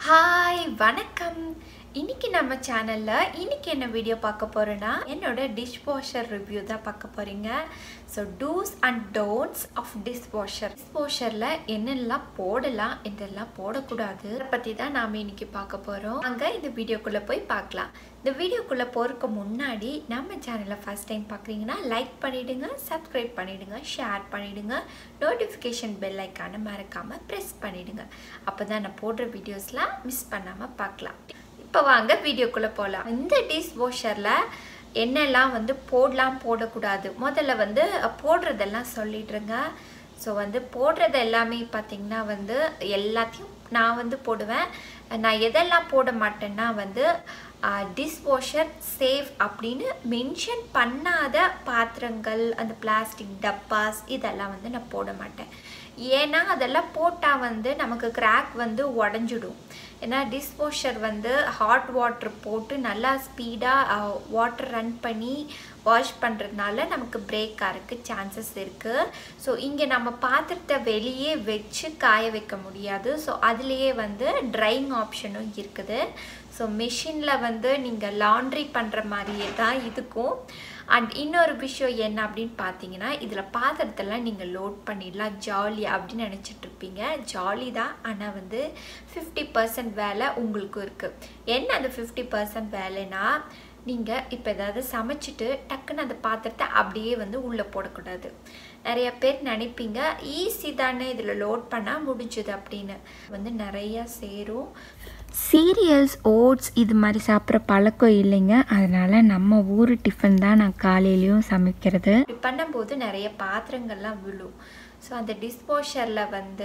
Hi வணக்கம் இன்னைக்கு நம்ம சேனலில் இன்னைக்கு என்ன வீடியோ பார்க்க போகிறேன்னா என்னோட டிஷ் வாஷர் ரிவ்யூ தான் பார்க்க போகிறீங்க so dos and don'ts of dishwasher dish வாஷரில் என்னெல்லாம் போடலாம் என்னெல்லாம் போடக்கூடாது அதை பற்றி தான் நாம் இன்னைக்கு பார்க்க போகிறோம் அங்கே இந்த வீடியோக்குள்ளே போய் பார்க்கலாம் இந்த வீடியோக்குள்ளே போகிறதுக்கு முன்னாடி நம்ம சேனலை ஃபஸ்ட் டைம் பார்க்குறீங்கன்னா லைக் பண்ணிவிடுங்க சப்ஸ்கிரைப் பண்ணிவிடுங்க ஷேர் பண்ணிவிடுங்க நோட்டிஃபிகேஷன் பெல் ஐக்கானை மறக்காமல் ப்ரெஸ் பண்ணிவிடுங்க அப்போ தான் நான் போடுற வீடியோஸ்லாம் மிஸ் பண்ணாமல் பார்க்கலாம் இப்போ வாங்க வீடியோக்குள்ளே போகலாம் இந்த டிஷ் வாஷரில் என்னெல்லாம் வந்து போடலாம் போடக்கூடாது முதல்ல வந்து போடுறதெல்லாம் சொல்லிடுறேங்க ஸோ வந்து போடுறது எல்லாமே பார்த்திங்கன்னா வந்து எல்லாத்தையும் நான் வந்து போடுவேன் நான் எதெல்லாம் போட மாட்டேன்னா வந்து டிஷ் வாஷர் சேஃப் அப்படின்னு மென்ஷன் பண்ணாத பாத்திரங்கள் அந்த பிளாஸ்டிக் டப்பாஸ் இதெல்லாம் வந்து நான் போட மாட்டேன் ஏன்னா அதெல்லாம் போட்டால் வந்து நமக்கு கிராக் வந்து உடஞ்சிடும் ஏன்னா டிஷ் வாஷர் வந்து ஹாட் வாட்டர் போட்டு நல்லா ஸ்பீடாக வாட்டர் ரன் பண்ணி வாஷ் பண்ணுறதுனால நமக்கு பிரேக் ஆகிறதுக்கு சான்சஸ் இருக்குது ஸோ இங்கே நம்ம பாத்திரத்தை வெளியே வச்சு காய வைக்க முடியாது ஸோ அதுலேயே வந்து ட்ரைங் ஆப்ஷனும் இருக்குது ஸோ மிஷினில் வந்து நீங்கள் லாண்ட்ரி பண்ணுற மாதிரியே தான் இதுக்கும் அண்ட் இன்னொரு விஷயம் என்ன அப்படின்னு பார்த்தீங்கன்னா இதில் பாத்திரத்தெல்லாம் நீங்கள் லோட் பண்ணிடலாம் ஜாலி அப்படின்னு நினச்சிட்டு இருப்பீங்க ஜாலி தான் ஆனால் வந்து ஃபிஃப்டி பர்சன்ட் வேலை உங்களுக்கும் இருக்குது என்ன அந்த ஃபிஃப்டி பர்சன்ட் வேலைன்னா நீங்கள் இப்போ ஏதாவது சமைச்சிட்டு டக்குன்னு அந்த பாத்திரத்தை அப்படியே வந்து உள்ளே போடக்கூடாது நிறைய பேர் நினைப்பீங்க ஈஸி தானே இதில் லோட் பண்ணால் முடிஞ்சுது அப்படின்னு வந்து நிறையா சேரும் சீரியல்ஸ் ஓட்ஸ் இது மாதிரி சாப்பிட்ற பழக்கம் இல்லைங்க அதனால் நம்ம ஊர் டிஃபன் தான் நான் காலையிலையும் சமைக்கிறது இப்படி பண்ணும்போது நிறைய பாத்திரங்கள்லாம் விழும் ஸோ அந்த டிஸ்போஷரில் வந்து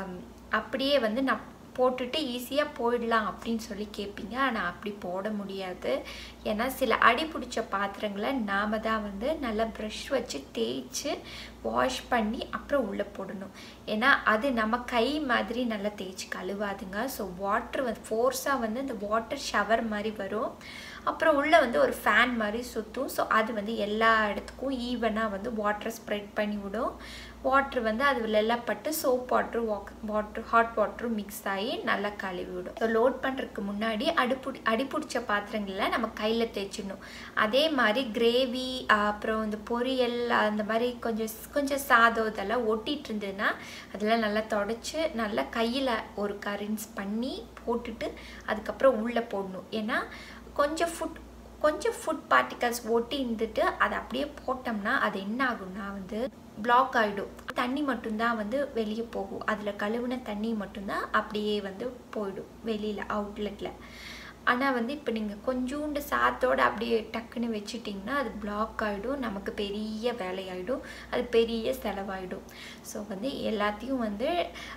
அப்படியே வந்து நான் போட்டுட்டு ஈஸியாக போயிடலாம் அப்படின்னு சொல்லி கேட்பீங்க ஆனால் அப்படி போட முடியாது ஏன்னா சில அடி பிடிச்ச பாத்திரங்களை நாம் தான் வந்து நல்லா ப்ரஷ் வச்சு தேய்ச்சி வாஷ் பண்ணி அப்புறம் உள்ளே போடணும் ஏன்னா அது நம்ம கை மாதிரி நல்லா தேய்ச்சி கழுவாதுங்க ஸோ வாட்ரு வந்து ஃபோர்ஸாக வந்து இந்த வாட்டர் ஷவர் மாதிரி வரும் அப்புறம் உள்ளே வந்து ஒரு ஃபேன் மாதிரி சுற்றும் ஸோ அது வந்து எல்லா இடத்துக்கும் ஈவனாக வந்து வாட்டரை ஸ்ப்ரெட் பண்ணி விடும் வாட்ரு வந்து அது எல்லாம் பட்டு சோப் வாட்ரு வாக் வாட்ரு ஹாட் வாட்ரும் மிக்ஸ் ஆகி நல்லா கழுவி விடும் ஸோ லோட் பண்ணுறதுக்கு முன்னாடி அடுப்புடி அடிப்பிடிச்ச பாத்திரங்களில் நம்ம கையில் தேய்ச்சிடணும் அதே மாதிரி கிரேவி அப்புறம் இந்த பொரியல் அந்த மாதிரி கொஞ்சம் கொஞ்சம் சாதம் இதெல்லாம் ஒட்டிகிட்டு இருந்ததுன்னா அதெல்லாம் நல்லா தொடச்சி நல்லா கையில் ஒரு கரின்ஸ் பண்ணி போட்டுட்டு அதுக்கப்புறம் உள்ளே போடணும் ஏன்னா கொஞ்சம் ஃபுட் கொஞ்சம் ஃபுட் பார்ட்டிகல்ஸ் ஒட்டி இருந்துட்டு அதை அப்படியே போட்டோம்னா அது என்ன ஆகும்னா வந்து பிளாக் ஆகிடும் தண்ணி மட்டும்தான் வந்து வெளியே போகும் அதில் கழுவுன தண்ணி மட்டும்தான் அப்படியே வந்து போயிடும் வெளியில் அவுட்லெட்டில் ஆனால் வந்து இப்போ நீங்கள் கொஞ்சோண்டு சாத்தோடு அப்படியே டக்குன்னு வச்சுட்டிங்கன்னா அது பிளாக் ஆகிடும் நமக்கு பெரிய வேலையாயிடும் அது பெரிய செலவாயிடும் ஸோ வந்து எல்லாத்தையும் வந்து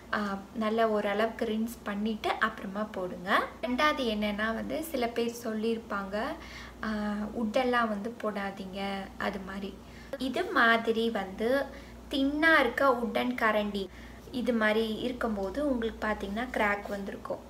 நல்ல ஓரளவுக்கு ரின்ஸ் பண்ணிவிட்டு அப்புறமா போடுங்க ரெண்டாவது என்னென்னா வந்து சில பேர் சொல்லியிருப்பாங்க உட்டெல்லாம் வந்து போடாதீங்க அது மாதிரி இது மாதிரி வந்து தின்னாக இருக்க உட்டன் கரண்டி இது மாதிரி இருக்கும்போது உங்களுக்கு பார்த்தீங்கன்னா கிராக் வந்திருக்கும்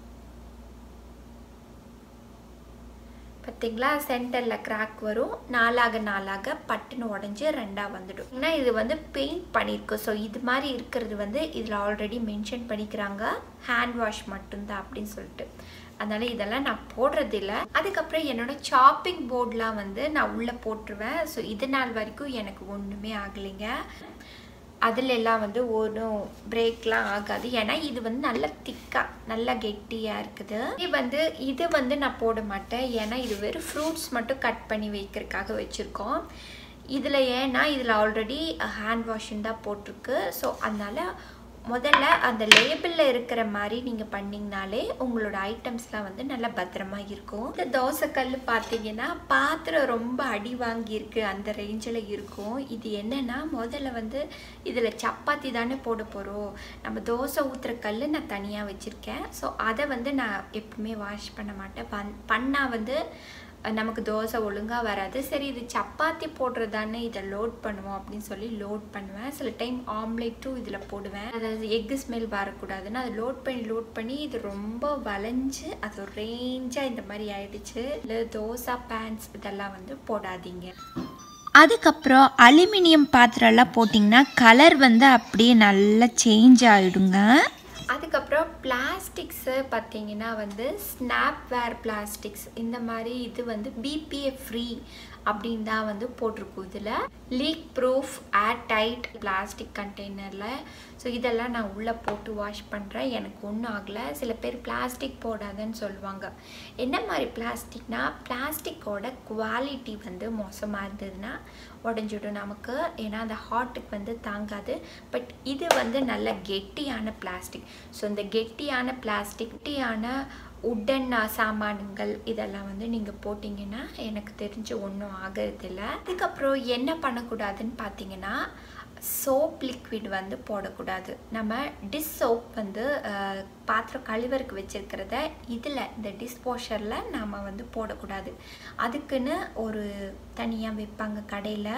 பார்த்தீங்களா சென்டரில் கிராக் வரும் நாளாக நாளாக பட்டுன்னு உடஞ்சி ரெண்டாக வந்துடும் ஏன்னா இது வந்து பெயிண்ட் பண்ணியிருக்கு ஸோ இது மாதிரி இருக்கிறது வந்து இதில் ஆல்ரெடி மென்ஷன் பண்ணிக்கிறாங்க ஹேண்ட் வாஷ் மட்டும்தான் அப்படின்னு சொல்லிட்டு அதனால் இதெல்லாம் நான் போடுறதில்ல அதுக்கப்புறம் என்னோட சாப்பிங் போர்டெலாம் வந்து நான் உள்ளே போட்டுருவேன் ஸோ இது நாள் வரைக்கும் எனக்கு ஒன்றுமே ஆகலைங்க அதில் எல்லாம் வந்து ஒன்றும் பிரேக்லாம் ஆகாது ஏன்னா இது வந்து நல்ல திக்காக நல்லா கெட்டியாக இருக்குது இது வந்து இது வந்து நான் போட மாட்டேன் ஏன்னா இது வெறும் ஃப்ரூட்ஸ் மட்டும் கட் பண்ணி வைக்கிறதுக்காக வச்சுருக்கோம் இதில் ஏன்னா இதில் ஆல்ரெடி ஹேண்ட் வாஷிங் தான் போட்டிருக்கு ஸோ அதனால் முதல்ல அந்த லேபிளில் இருக்கிற மாதிரி நீங்கள் பண்ணிங்கனாலே உங்களோட ஐட்டம்ஸ்லாம் வந்து நல்லா பத்திரமா இருக்கும் இந்த தோசைக்கல் பார்த்தீங்கன்னா பாத்திரம் ரொம்ப அடி வாங்கியிருக்கு அந்த ரேஞ்சில் இருக்கும் இது என்னென்னா முதல்ல வந்து இதில் சப்பாத்தி தானே போட போகிறோம் நம்ம தோசை ஊற்றுற கல் நான் தனியாக வச்சுருக்கேன் ஸோ அதை வந்து நான் எப்பவுமே வாஷ் பண்ண மாட்டேன் பண் பண்ணால் வந்து நமக்கு தோசை ஒழுங்காக வராது சரி இது சப்பாத்தி போடுறது தானே இதை லோட் பண்ணுவோம் அப்படின்னு சொல்லி லோட் பண்ணுவேன் சில டைம் ஆம்லேட்டும் இதில் போடுவேன் அதாவது எக்கு ஸ்மெல் வரக்கூடாதுன்னு அதை லோட் பண்ணி லோட் பண்ணி இது ரொம்ப வளைஞ்சு அது ஒரு ரேஞ்சாக இந்த மாதிரி ஆயிடுச்சு இல்லை தோசை பேன்ஸ் இதெல்லாம் வந்து போடாதீங்க அதுக்கப்புறம் அலுமினியம் பாத்திரம்லாம் போட்டிங்கன்னா கலர் வந்து அப்படியே நல்லா சேஞ்ச் ஆகிடுங்க அதுக்கு அதுக்கப்புறம் பிளாஸ்டிக்ஸு பார்த்தீங்கன்னா வந்து ஸ்னாப்வேர் பிளாஸ்டிக்ஸ் இந்த மாதிரி இது வந்து பிபிஏ ஃப்ரீ அப்படின்னு தான் வந்து போட்டிருக்கும் இதில் leak proof air tight plastic கண்டெய்னரில் ஸோ இதெல்லாம் நான் உள்ளே போட்டு வாஷ் பண்ணுறேன் எனக்கு ஒன்றும் ஆகலை சில பேர் பிளாஸ்டிக் போடாதன்னு சொல்லுவாங்க என்ன மாதிரி பிளாஸ்டிக்னா பிளாஸ்டிக்கோட குவாலிட்டி வந்து மோசமாக இருந்ததுன்னா உடஞ்சிடும் நமக்கு ஏன்னா அந்த ஹாட்டுக்கு வந்து தாங்காது பட் இது வந்து நல்ல கெட்டியான பிளாஸ்டிக் ஸோ இந்த கெட்டியான பிளாஸ்டிக் கெட்டியான உட்டன் சாமான்கள் இதெல்லாம் வந்து நீங்கள் போட்டிங்கன்னா எனக்கு தெரிஞ்சு ஒன்றும் ஆகிறதில்ல அதுக்கப்புறம் என்ன பண்ணக்கூடாதுன்னு பார்த்தீங்கன்னா சோப் லிக்விட் வந்து போடக்கூடாது நம்ம டிஷ் சோப் வந்து அஹ், பாத்திரம் கழுவருக்கு வச்சுருக்கிறத இதில் இந்த டிஷ் வாஷரில் நாம் வந்து போடக்கூடாது அதுக்குன்னு ஒரு தனியாக வைப்பாங்க கடையில்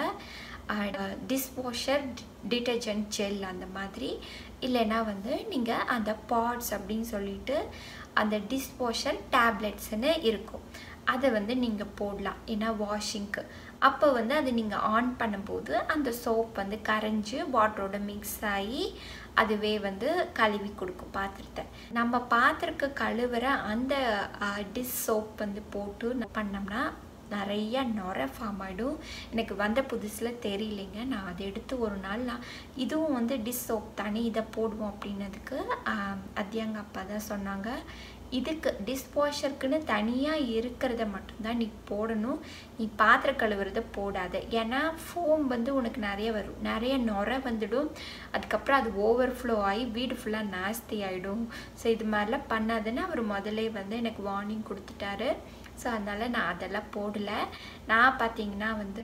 டிஷ் வாஷர் டிட்டர்ஜென்ட் ஜெல் அந்த மாதிரி இல்லைன்னா வந்து நீங்கள் அந்த பாட்ஸ் அப்படின்னு சொல்லிட்டு அந்த டிஷ் வாஷர் டேப்லெட்ஸ்னு இருக்கும் அதை வந்து நீங்கள் போடலாம் ஏன்னா வாஷிங்க்கு அப்போ வந்து அது நீங்கள் ஆன் பண்ணும்போது அந்த சோப் வந்து கரைஞ்சி வாட்டரோட மிக்ஸ் ஆகி அதுவே வந்து கழுவி கொடுக்கும் பாத்திரத்தை நம்ம பாத்திரக்கு கழுவுற அந்த டிஷ் சோப் வந்து போட்டு ந- பண்ணோம்னா நிறைய நுரை ஃபார்ம் ஆகிடும் எனக்கு வந்த புதுசில் தெரியலைங்க நான் அதை எடுத்து ஒரு நாள் நான் இதுவும் வந்து டிஷ் சோப் தானே இதை போடுவோம் அப்படின்னதுக்கு அத்தியாங்க அப்பா தான் சொன்னாங்க இதுக்கு டிஷ் வாஷருக்குன்னு தனியாக இருக்கிறத மட்டும்தான் நீ போடணும் நீ பாத்திரம் கழுவுறத போடாத ஏன்னா ஃபோம் வந்து உனக்கு நிறைய வரும் நிறைய நுரை வந்துடும் அதுக்கப்புறம் அது ஓவர்ஃப்ளோ ஆகி வீடு ஃபுல்லாக நாஸ்தி ஆகிடும் ஸோ இது மாதிரிலாம் பண்ணாதுன்னு அவர் முதல்ல வந்து எனக்கு வார்னிங் கொடுத்துட்டாரு ஸோ அதனால் நான் அதெல்லாம் போடலை நான் பார்த்தீங்கன்னா வந்து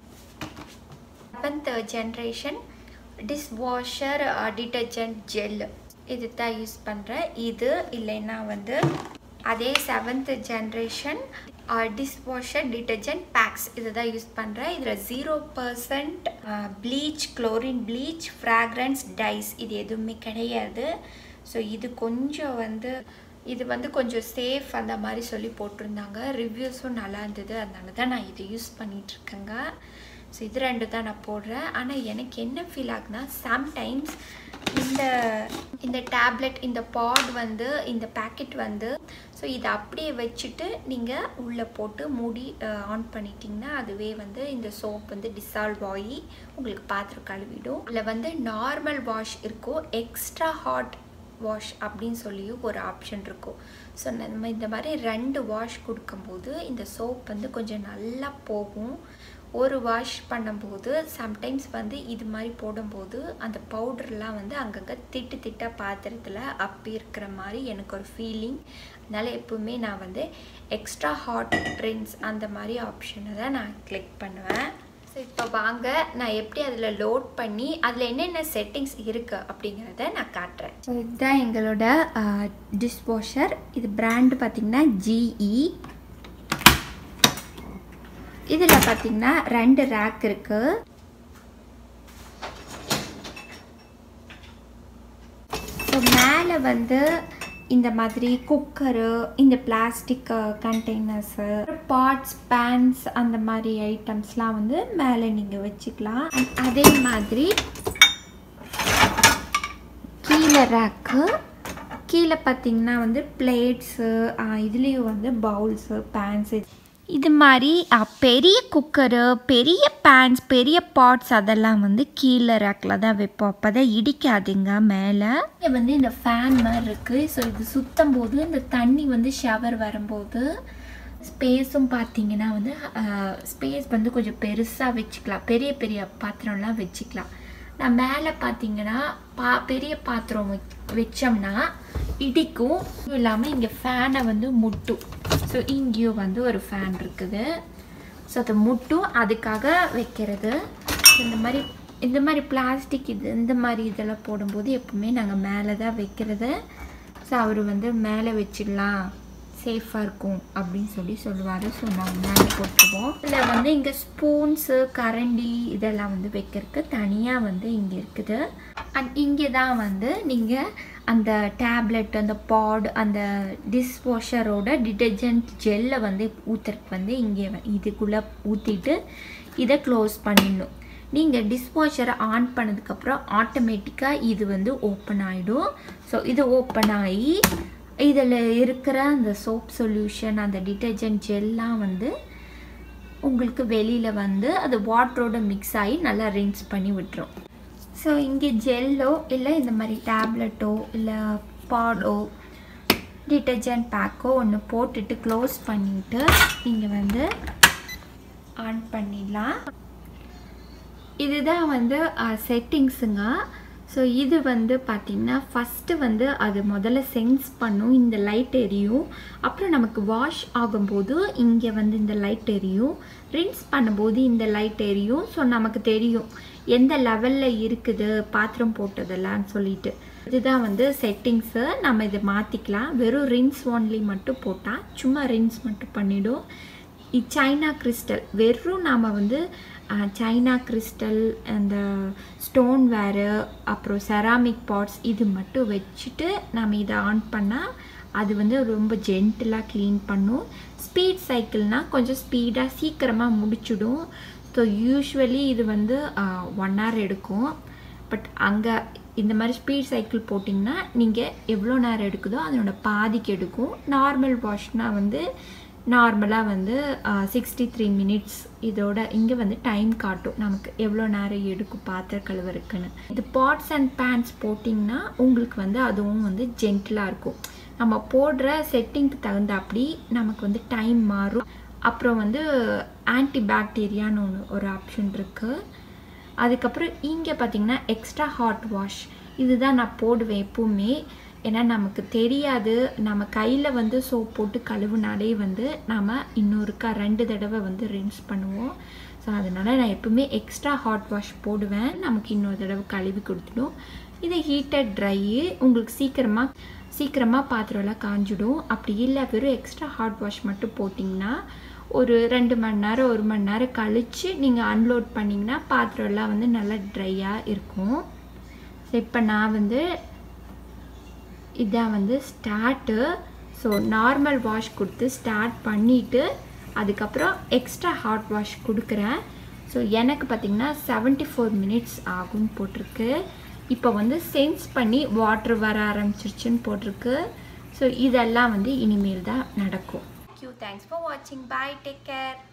seventh generation dish washer detergent gel இது தான் யூஸ் பண்ணுறேன் இது இல்லைன்னா வந்து அதே seventh generation dish washer detergent packs இதை தான் யூஸ் பண்ணுறேன் இதில் zero percent bleach chlorine bleach fragrance dyes இது எதுவுமே கிடையாது ஸோ இது கொஞ்சம் வந்து இது வந்து கொஞ்சம் சேஃப் அந்த மாதிரி சொல்லி போட்டிருந்தாங்க ரிவ்யூஸும் நல்லா இருந்தது அதனால தான் நான் இது யூஸ் பண்ணிகிட்ருக்கேங்க ஸோ இது ரெண்டு தான் நான் போடுறேன் ஆனால் எனக்கு என்ன ஃபீல் ஆகுதுன்னா சம்டைம்ஸ் இந்த இந்த டேப்லெட் இந்த பாட் வந்து இந்த பேக்கெட் வந்து ஸோ இதை அப்படியே வச்சுட்டு நீங்கள் உள்ளே போட்டு மூடி ஆன் பண்ணிட்டீங்கன்னா அதுவே வந்து இந்த சோப் வந்து டிசால்வ் ஆகி உங்களுக்கு பாத்திரம் கழுவிடும் இல்லை வந்து நார்மல் வாஷ் இருக்கும் எக்ஸ்ட்ரா ஹாட் வாஷ் அப்படின்னு சொல்லியும் ஒரு ஆப்ஷன் இருக்கும் ஸோ நம்ம இந்த மாதிரி ரெண்டு வாஷ் கொடுக்கும்போது இந்த சோப் வந்து கொஞ்சம் நல்லா போகும் ஒரு வாஷ் பண்ணும்போது சம்டைம்ஸ் வந்து இது மாதிரி போடும்போது அந்த பவுடர்லாம் வந்து அங்கங்கே திட்டு திட்டாக பாத்திரத்தில் அப்பி இருக்கிற மாதிரி எனக்கு ஒரு ஃபீலிங் அதனால் எப்பவுமே நான் வந்து எக்ஸ்ட்ரா ஹாட் ரின்ஸ் அந்த மாதிரி ஆப்ஷனை தான் நான் கிளிக் பண்ணுவேன் ஸோ இப்போ வாங்க நான் எப்படி அதில் லோட் பண்ணி அதில் என்னென்ன செட்டிங்ஸ் இருக்குது அப்படிங்கிறத நான் காட்டுறேன் ஸோ இதுதான் எங்களோட டிஷ் வாஷர் இது பிராண்டு பார்த்திங்கன்னா ஜிஇ இதில் பார்த்திங்கன்னா ரெண்டு ரேக் இருக்குது ஸோ மேலே வந்து இந்த மாதிரி குக்கரு இந்த பிளாஸ்டிக் கண்டெய்னர்ஸு பாட்ஸ் பேன்ஸ் அந்த மாதிரி ஐட்டம்ஸ்லாம் வந்து மேலே நீங்கள் வச்சுக்கலாம் And அதே மாதிரி கீழே ரேக்கு கீழே பார்த்தீங்கன்னா வந்து பிளேட்ஸு இதுலேயும் வந்து பவுல்ஸு பேன்ஸு இது மாதிரி அ, பெரிய குக்கரு பெரிய பேன்ஸ் பெரிய பாட்ஸ் அதெல்லாம் வந்து கீழே ரேக்கில் தான் வைப்போம் அப்போ தான் இடிக்காதுங்க மேலே இங்கே வந்து இந்த ஃபேன் மாதிரி இருக்குது ஸோ இது சுத்தம் போது இந்த தண்ணி வந்து ஷவர் வரும்போது ஸ்பேஸும் பார்த்தீங்கன்னா வந்து ஸ்பேஸ் வந்து கொஞ்சம் பெருசாக வச்சுக்கலாம் பெரிய பெரிய பாத்திரம்லாம் வச்சுக்கலாம் நான் மேலே பார்த்தீங்கன்னா பா பெரிய பாத்திரம் வச் வச்சோம்னா இடிக்கும் இதுவும் இல்லாமல் இங்கே ஃபேனை வந்து முட்டும் ஸோ இங்கேயும் வந்து ஒரு ஃபேன் இருக்குது ஸோ அதை முட்டும் அதுக்காக வைக்கிறது இந்த மாதிரி இந்த மாதிரி பிளாஸ்டிக் இது இந்த மாதிரி இதெல்லாம் போடும்போது எப்பவுமே நாங்கள் மேலே தான் வைக்கிறது ஸோ அவர் வந்து மேலே வச்சிடலாம் சேஃபாக இருக்கும் அப்படின்னு சொல்லி சொல்லுவார் ஸோ நாங்கள் மேலே போட்டுருவோம் இதில் வந்து இங்கே ஸ்பூன்ஸு கரண்டி இதெல்லாம் வந்து வைக்கிறதுக்கு தனியாக வந்து இங்கே இருக்குது அண்ட் இங்கே தான் வந்து நீங்கள் அந்த டேப்லெட் அந்த பாட் அந்த டிஷ் வாஷரோட டிட்டர்ஜென்ட் ஜெல்லை வந்து ஊற்றுறதுக்கு வந்து இங்கே வ- இதுக்குள்ளே ஊற்றிட்டு இதை க்ளோஸ் பண்ணிடணும் நீங்கள் டிஷ்வாஷரை ஆன் பண்ணதுக்கப்புறம் ஆட்டோமேட்டிக்காக இது வந்து ஓப்பன் ஆகிடும் ஸோ இது ஓப்பன் ஆகி இதில் இருக்கிற அந்த சோப் சொல்யூஷன் அந்த டிட்டர்ஜென்ட் ஜெல்லாம் வந்து உங்களுக்கு வெளியில் வந்து அது வாட்டரோட மிக்ஸ் ஆகி நல்லா ரின்ஸ் பண்ணி விட்டுரும் ஸோ இங்கே ஜெல்லோ இல்லை இந்த மாதிரி டேப்லெட்டோ இல்லை பாடோ டிட்டர்ஜென்ட் பேக்கோ ஒன்று போட்டுட்டு க்ளோஸ் பண்ணிவிட்டு நீங்கள் வந்து ஆன் பண்ணிடலாம் இதுதான் வந்து செட்டிங்ஸுங்க ஸோ இது வந்து பார்த்திங்கன்னா ஃபஸ்ட்டு வந்து அது முதல்ல சென்ஸ் பண்ணும் இந்த லைட் எரியும் அப்புறம் நமக்கு வாஷ் ஆகும்போது இங்கே வந்து இந்த லைட் எரியும் ரின்ஸ் பண்ணும்போது இந்த லைட் எரியும் ஸோ நமக்கு தெரியும் எந்த லெவலில் இருக்குது பாத்திரம் போட்டதெல்லாம் சொல்லிட்டு இதுதான் வந்து செட்டிங்ஸு நம்ம இதை மாற்றிக்கலாம் வெறும் ரின்ஸ் ஒன்லி மட்டும் போட்டால் சும்மா ரின்ஸ் மட்டும் பண்ணிவிடும் சைனா கிறிஸ்டல் வெறும் நாம் வந்து சைனா கிறிஸ்டல் அந்த ஸ்டோன் வேரு அப்புறம் செராமிக் பாட்ஸ் இது மட்டும் வச்சுட்டு நம்ம இதை ஆன் பண்ணால் அது வந்து ரொம்ப ஜென்டிலாக க்ளீன் பண்ணும் ஸ்பீட் சைக்கிள்னால் கொஞ்சம் ஸ்பீடாக சீக்கிரமாக முடிச்சிடும் ஸோ யூஸ்வலி இது வந்து ஒன் ஹவர் எடுக்கும் பட் அங்கே இந்த மாதிரி ஸ்பீட் சைக்கிள் போட்டிங்கன்னா நீங்கள் எவ்வளோ நேரம் எடுக்குதோ அதனோட பாதிக்கு எடுக்கும் நார்மல் வாஷ்னால் வந்து நார்மலாக வந்து சிக்ஸ்டி த்ரீ மினிட்ஸ் இதோட இங்கே வந்து டைம் காட்டும் நமக்கு எவ்வளோ நேரம் எடுக்கும் பாத்திர கழுவருக்குன்னு இது பாட்ஸ் அண்ட் பேன்ஸ் போட்டிங்கன்னா உங்களுக்கு வந்து அதுவும் வந்து ஜென்டிலாக இருக்கும் நம்ம போடுற செட்டிங்க்கு தகுந்த அப்படி நமக்கு வந்து டைம் மாறும் அப்புறம் வந்து ஆன்டி பாக்டீரியான்னு ஒன்று ஒரு ஆப்ஷன் இருக்குது அதுக்கப்புறம் இங்கே பார்த்திங்கன்னா எக்ஸ்ட்ரா ஹாட் வாஷ் இதுதான் நான் போடுவேன் எப்பவுமே ஏன்னா நமக்கு தெரியாது நம்ம கையில் வந்து சோப் போட்டு கழுவுனாலே வந்து நாம் இன்னொருக்கா ரெண்டு தடவை வந்து ரின்ஸ் பண்ணுவோம் ஸோ அதனால் நான் எப்பவுமே எக்ஸ்ட்ரா ஹாட் வாஷ் போடுவேன் நமக்கு இன்னொரு தடவை கழுவி கொடுத்துடும் இது ஹீட்டட் ட்ரை உங்களுக்கு சீக்கிரமாக சீக்கிரமாக பாத்திரம்லாம் காஞ்சிடும் அப்படி இல்லை வெறும் எக்ஸ்ட்ரா ஹாட் வாஷ் மட்டும் போட்டிங்கன்னா ஒரு ரெண்டு மணி நேரம் ஒரு மணி நேரம் கழித்து நீங்கள் அன்லோட் பண்ணிங்கன்னா பாத்திரம்லாம் வந்து நல்லா ட்ரையாக இருக்கும் ஸோ இப்போ நான் வந்து இதான் வந்து ஸ்டார்ட்டு ஸோ நார்மல் வாஷ் கொடுத்து ஸ்டார்ட் பண்ணிவிட்டு அதுக்கப்புறம் எக்ஸ்ட்ரா ஹாட் வாஷ் கொடுக்குறேன் ஸோ எனக்கு பார்த்திங்கன்னா செவன்ட்டி ஃபோர் மினிட்ஸ் ஆகும்னு போட்டிருக்கு இப்போ வந்து சென்ஸ் பண்ணி வாட்ரு வர ஆரம்பிச்சிருச்சுன்னு போட்டிருக்கு ஸோ இதெல்லாம் வந்து இனிமேல் தான் நடக்கும் Thank you. Thanks for watching. Bye. Take care.